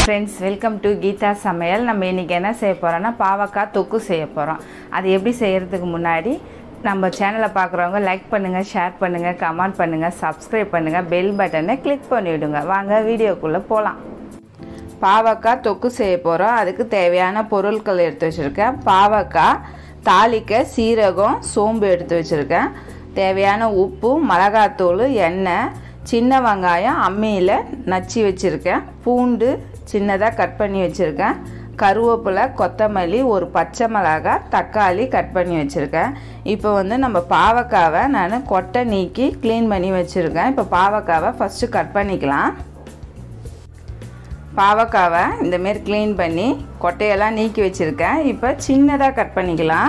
friends welcome to Geetha சமையல் நம்ம இன்றைக்கி என்ன செய்ய போகிறோன்னா பாவக்காய் தொக்கு செய்ய போகிறோம் அது எப்படி செய்கிறதுக்கு முன்னாடி நம்ம சேனலை பார்க்குறவங்க லைக் பண்ணுங்கள் ஷேர் பண்ணுங்கள் கமெண்ட் பண்ணுங்கள் சப்ஸ்கிரைப் பண்ணுங்கள் பெல் பட்டனை கிளிக் பண்ணிவிடுங்க வாங்க வீடியோக்குள்ளே போகலாம் பாவக்காய் தொக்கு செய்ய போகிறோம் அதுக்கு தேவையான பொருட்கள் எடுத்து வச்சுருக்கேன் பாவக்காய் தாளிக்க சீரகம் சோம்பு எடுத்து வச்சுருக்கேன் தேவையான உப்பு மிளகாத்தூள் எண்ணெய் சின்ன வெங்காயம் அம்மியில் நச்சு வச்சுருக்கேன் பூண்டு சின்னதாக கட் பண்ணி வச்சுருக்கேன் கருவேப்பிலை கொத்தமல்லி ஒரு பச்சை மிளகாய் தக்காளி கட் பண்ணி வச்சுருக்கேன் இப்போ வந்து நம்ம பாவக்காவை நான் கொட்டை நீக்கி க்ளீன் பண்ணி வச்சுருக்கேன் இப்போ பாவக்காவை ஃபஸ்ட்டு கட் பண்ணிக்கலாம் பாவக்காவை இந்தமாரி க்ளீன் பண்ணி கொட்டையெல்லாம் நீக்கி வச்சுருக்கேன் இப்போ சின்னதாக கட் பண்ணிக்கலாம்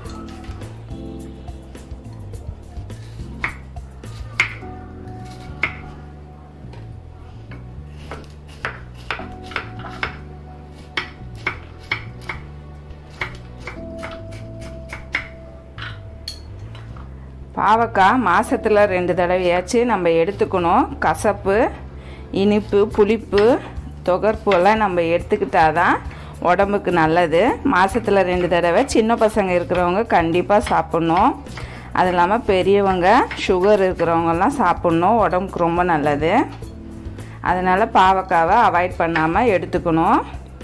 பாவக்காய் மாதத்தில் ரெண்டு தடவையாச்சும் நம்ம எடுத்துக்கணும் கசப்பு இனிப்பு புளிப்பு தொகர்ப்பு எல்லாம் நம்ம எடுத்துக்கிட்டால் தான் உடம்புக்கு நல்லது மாதத்தில் ரெண்டு தடவை சின்ன பசங்க இருக்கிறவங்க கண்டிப்பாக சாப்பிட்ணும் அது இல்லாமல் பெரியவங்க சுகர் இருக்கிறவங்கெல்லாம் சாப்பிட்ணும் உடம்புக்கு ரொம்ப நல்லது அதனால் பாவக்காவை அவாய்ட் பண்ணாமல் எடுத்துக்கணும்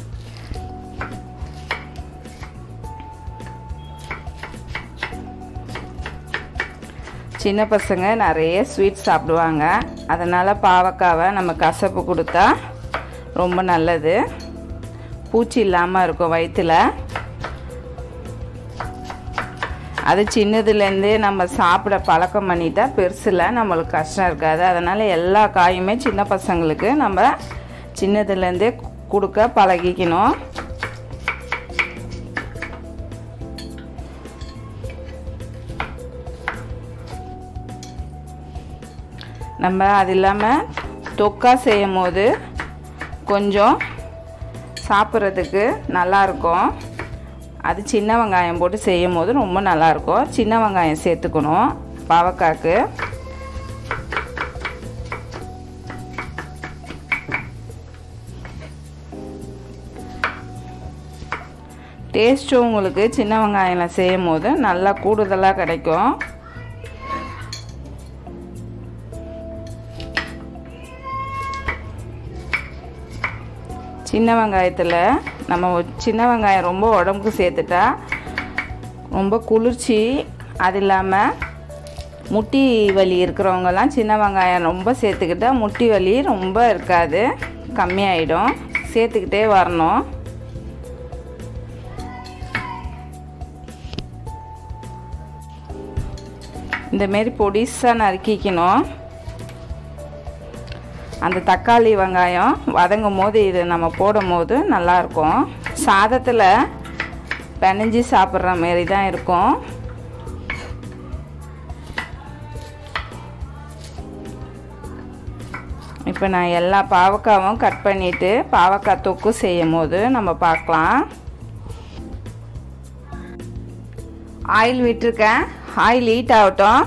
சின்ன பசங்க நிறைய ஸ்வீட் சாப்பிடுவாங்க அதனால் பாவக்காவை நம்ம கசப்பு கொடுத்தா ரொம்ப நல்லது பூச்சி இல்லாமல் இருக்கும் வயிற்றில் அது சின்னதுலேருந்தே நம்ம சாப்பிட பழக்கம் பண்ணிட்டா பெருசில் நம்மளுக்கு கஷ்டம் இருக்காது அதனால் எல்லா காயுமே சின்ன பசங்களுக்கு நம்ம சின்னதுலேருந்தே கொடுக்க பழகிக்கணும் நம்ம அது இல்லாமல் தொக்கா செய்யும் போது கொஞ்சம் சாப்பிட்றதுக்கு நல்லாயிருக்கும் அது சின்ன வெங்காயம் போட்டு செய்யும் போது ரொம்ப நல்லாயிருக்கும் சின்ன வெங்காயம் சேர்த்துக்கணும் பாவக்காய்க்கு டேஸ்ட்டும் உங்களுக்கு சின்ன வெங்காயம் செய்யும் போது நல்லா கூடுதலாக கிடைக்கும் சின்ன வெங்காயத்தில் நம்ம சின்ன வெங்காயம் ரொம்ப உடம்புக்கு சேர்த்துட்டா ரொம்ப குளிர்ச்சி அது இல்லாமல் முட்டி வலி இருக்கிறவங்கலாம் சின்ன வெங்காயம் ரொம்ப சேர்த்துக்கிட்டா முட்டி வலி ரொம்ப இருக்காது கம்மியாயிடும் சேர்த்துக்கிட்டே வரணும் இந்தமாரி பொடிசாக நறுக்கிக்கணும் அந்த தக்காளி வெங்காயம் வதங்கும் போது இது நம்ம போடும் போது நல்லாயிருக்கும் சாதத்தில் பெனஞ்சி சாப்பிட்ற மாரி தான் இருக்கும் இப்போ நான் எல்லா பாவக்காவும் கட் பண்ணிவிட்டு பாவக்காய் தொக்கு செய்யும் போது நம்ம பார்க்கலாம் ஆயில் விட்டுருக்கேன் ஆயில் ஹீட் ஆகட்டும்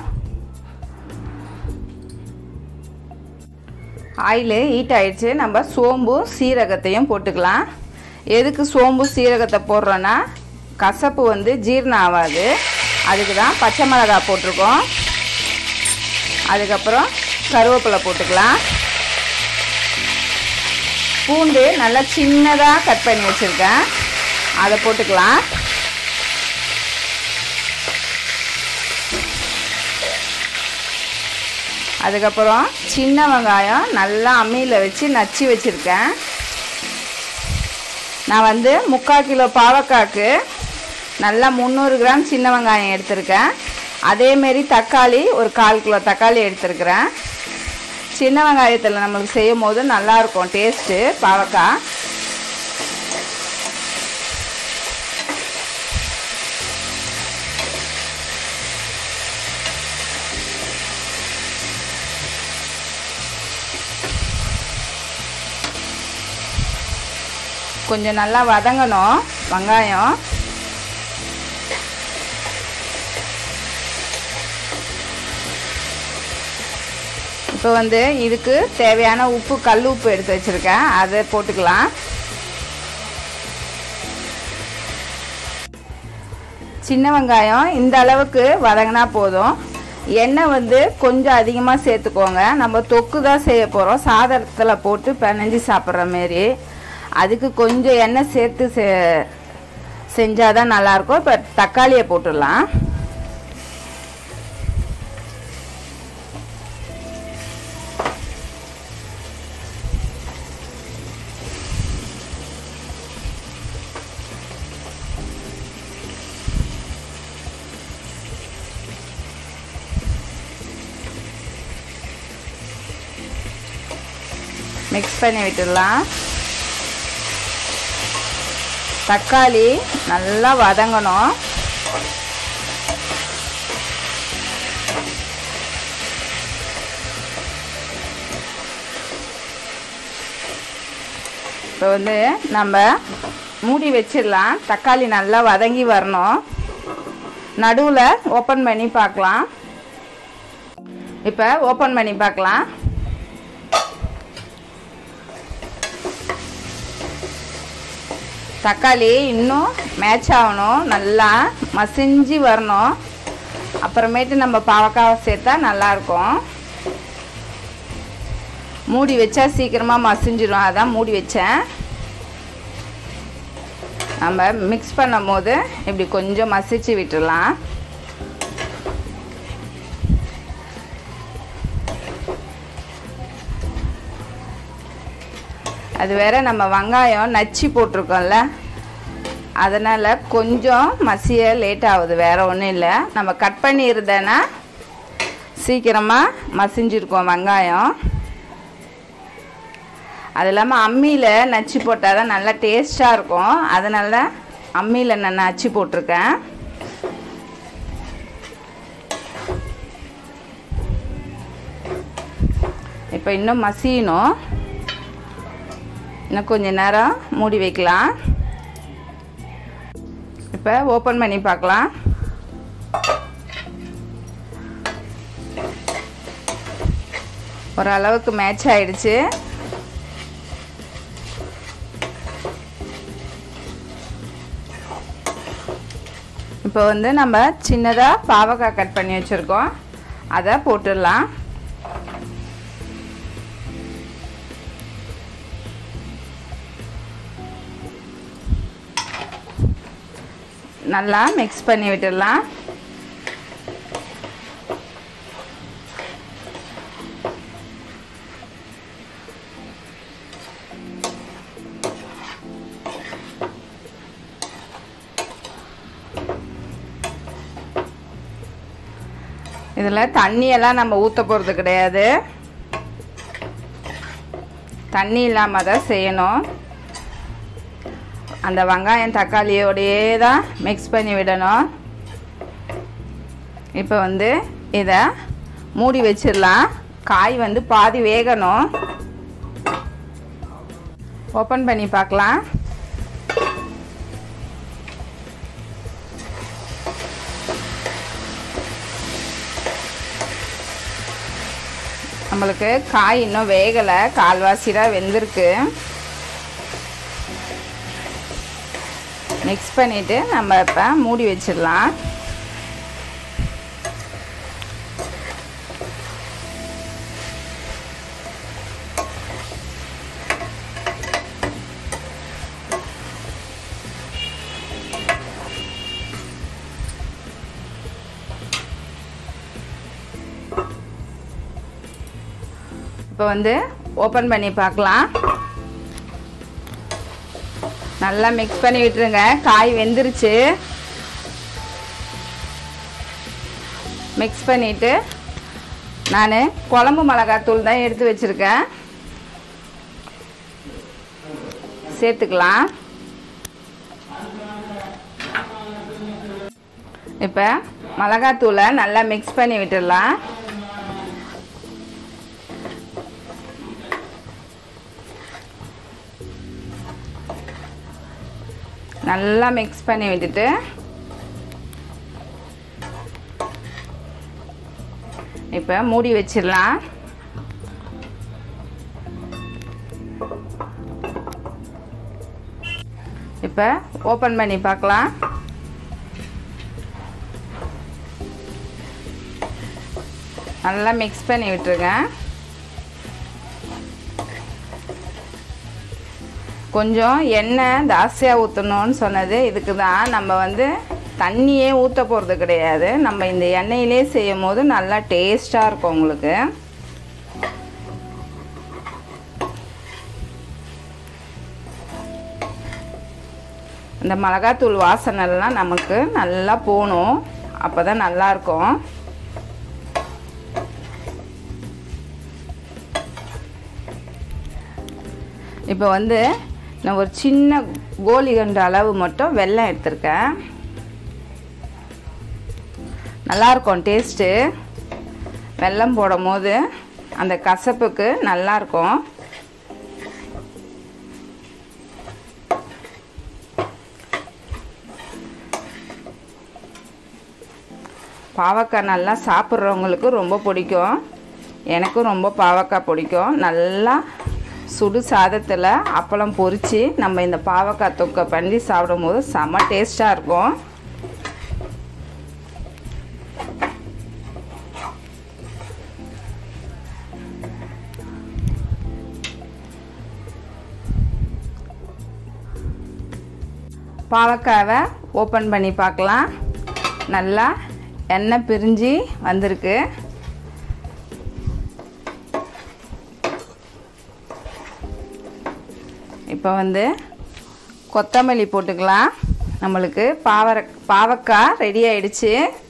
ஆயில் ஹீட் ஆயிடுச்சு நம்ம சோம்பு சீரகத்தையும் போட்டுக்கலாம் எதுக்கு சோம்பு சீரகத்தை போடுறோன்னா கசப்பு வந்து ஜீரணம் ஆகாது அதுக்கு தான் பச்சை மிளகாய் போட்டிருக்கோம் அதுக்கப்புறம் கருவேப்பிலை போட்டுக்கலாம் பூண்டு நல்லா சின்னதாக கட் பண்ணி வச்சுருக்கேன் அதை போட்டுக்கலாம் அதுக்கப்புறம் சின்ன வெங்காயம் நல்லா அம்மியில் வச்சு நச்சு வச்சுருக்கேன் நான் வந்து முக்கால் கிலோ பாவக்காய்க்கு நல்லா முந்நூறு கிராம் சின்ன வெங்காயம் எடுத்திருக்கேன் அதேமாரி தக்காளி ஒரு கால் கிலோ தக்காளி எடுத்துருக்கிறேன் சின்ன வெங்காயத்தில் நம்மளுக்கு செய்யும் போது நல்லாயிருக்கும் டேஸ்ட்டு பாவக்காய் கொஞ்சம் நல்லா வதங்கணும் வெங்காயம் இப்போ வந்து இதுக்கு தேவையான உப்பு கல் உப்பு எடுத்து வச்சுருக்கேன் அதை போட்டுக்கலாம் சின்ன வெங்காயம் இந்த அளவுக்கு வதங்கினா போதும் எண்ணெய் வந்து கொஞ்சம் அதிகமாக சேர்த்துக்கோங்க நம்ம தொக்கு தான் செய்ய போகிறோம் சாதத்தில் போட்டு பிணைஞ்சி சாப்பிட்ற மாரி அதுக்கு கொஞ்சம் எண்ணெய் சேர்த்து செ செஞ்சால் தான் நல்லாயிருக்கும் இப்போ தக்காளியை போட்டுடலாம் மிக்ஸ் பண்ணி விட்டுடலாம் தக்காளி நல்லா வதங்கணும் இப்போ வந்து நம்ம மூடி வச்சிடலாம் தக்காளி நல்லா வதங்கி வரணும் நடுவில் ஓப்பன் பண்ணி பார்க்கலாம் இப்போ ஓப்பன் பண்ணி பார்க்கலாம் தக்காளி இன்னும் மேட்ச் ஆகணும் நல்லா மசிஞ்சு வரணும் அப்புறமேட்டு நம்ம பாவக்காவை சேர்த்தா நல்லாயிருக்கும் மூடி வச்சா சீக்கிரமாக மசிஞ்சிடும் அதான் மூடி வச்சேன் நம்ம மிக்ஸ் பண்ணும் போது இப்படி கொஞ்சம் மசிச்சு விட்டுடலாம் அது வேற நம்ம வெங்காயம் நச்சு போட்டிருக்கோம்ல அதனால் கொஞ்சம் மசிய லேட் ஆகுது வேற ஒன்றும் இல்லை நம்ம கட் பண்ணியிருந்தேன்னா சீக்கிரமாக மசிஞ்சிருக்கோம் வெங்காயம் அது இல்லாமல் அம்மியில் நச்சு போட்டால் தான் நல்லா டேஸ்ட்டாக இருக்கும் அதனால அம்மியில் நான் நச்சு போட்டிருக்கேன் இப்போ இன்னும் மசியணும் இன்னும் கொஞ்ச நேரம் மூடி வைக்கலாம் இப்போ ஓப்பன் பண்ணி பார்க்கலாம் ஓரளவுக்கு மேட்ச் ஆயிடுச்சு இப்போ வந்து நம்ம சின்னதாக பாவக்காய் கட் பண்ணி வச்சுருக்கோம் அதை போட்டுடலாம் நல்லா மிக்ஸ் பண்ணி விட்டுடலாம் இதில் தண்ணியெல்லாம் நம்ம ஊற்ற போகிறது கிடையாது தண்ணி இல்லாமல் தான் செய்யணும் அந்த வெங்காயம் தக்காளியோடையே தான் மிக்ஸ் பண்ணி விடணும் இப்போ வந்து இதை மூடி வச்சிடலாம் காய் வந்து பாதி வேகணும் ஓப்பன் பண்ணி பார்க்கலாம் நம்மளுக்கு காய் இன்னும் வேகலை கால்வாசி தான் வெந்திருக்கு மிக்ஸ் பண்ணிவிட்டு நம்ம இப்போ மூடி வச்சிடலாம் இப்போ வந்து ஓப்பன் பண்ணி பார்க்கலாம் நல்லா மிக்ஸ் பண்ணி விட்டுருங்க காய் வெந்துருச்சு மிக்ஸ் பண்ணிவிட்டு நான் குழம்பு மிளகாத்தூள் தான் எடுத்து வச்சுருக்கேன் சேர்த்துக்கலாம் இப்போ மிளகாத்தூளை நல்லா மிக்ஸ் பண்ணி விட்டுடலாம் நல்லா மிக்ஸ் பண்ணி விட்டுட்டு இப்போ மூடி வச்சிடலாம் இப்போ ஓப்பன் பண்ணி பார்க்கலாம் நல்லா மிக்ஸ் பண்ணி விட்டுருங்க கொஞ்சம் எண்ணெய் ஜாஸ்தியாக ஊற்றணும்னு சொன்னது இதுக்கு தான் நம்ம வந்து தண்ணியே ஊற்ற போகிறது கிடையாது நம்ம இந்த எண்ணெயிலே செய்யும் போது நல்லா டேஸ்ட்டாக இருக்கும் உங்களுக்கு இந்த மிளகாத்தூள் வாசனைலாம் நமக்கு நல்லா போகணும் அப்போ தான் நல்லாயிருக்கும் இப்போ வந்து நான் ஒரு சின்ன கோலி கண்டு அளவு மட்டும் வெல்லம் எடுத்திருக்கேன் நல்லாயிருக்கும் டேஸ்ட்டு வெல்லம் போடும் போது அந்த கசப்புக்கு நல்லாயிருக்கும் பாவக்காய் நல்லா சாப்பிட்றவங்களுக்கு ரொம்ப பிடிக்கும் எனக்கும் ரொம்ப பாவக்காய் பிடிக்கும் நல்லா சுடு சாதத்தில் அப்பளம் பொரித்து நம்ம இந்த பாவக்காய் தொக்கை பண்ணி சாப்பிடும்போது செம்ம டேஸ்ட்டாக இருக்கும் பாவக்காவை ஓப்பன் பண்ணி பார்க்கலாம் நல்லா எண்ணெய் பிரிஞ்சு வந்திருக்கு இப்போ வந்து கொத்தமல்லி போட்டுக்கலாம் நம்மளுக்கு பாவர பாவக்காய் ரெடி ஆயிடுச்சு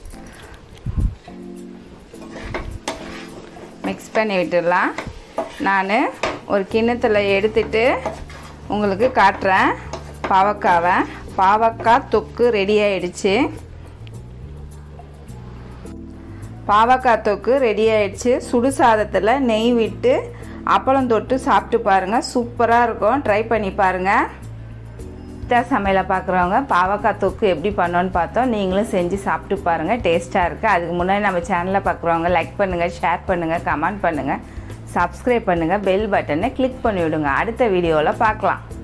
மிக்ஸ் பண்ணி விட்டுடலாம் நான் ஒரு கிண்ணத்தில் எடுத்துட்டு உங்களுக்கு காட்டுறேன் பாவக்காவை பாவக்காய் தொக்கு ரெடி ஆயிடுச்சு பாவக்காய் தொக்கு ரெடி ஆயிடுச்சு சுடு சாதத்தில் நெய் விட்டு அப்பளம் தொட்டு சாப்பிட்டு பாருங்கள் சூப்பராக இருக்கும் ட்ரை பண்ணி பாருங்கள் சித்தா சமையலை பார்க்குறவங்க பாவக்காய் தொக்கு எப்படி பண்ணோன்னு பார்த்தோம் நீங்களும் செஞ்சு சாப்பிட்டு பாருங்கள் டேஸ்ட்டாக இருக்குது அதுக்கு முன்னாடி நம்ம சேனலில் பார்க்குறவங்க லைக் பண்ணுங்கள் ஷேர் பண்ணுங்கள் கமெண்ட் பண்ணுங்கள் சப்ஸ்கிரைப் பண்ணுங்கள் பெல் பட்டனை கிளிக் பண்ணி விடுங்க அடுத்த வீடியோவில் பார்க்கலாம்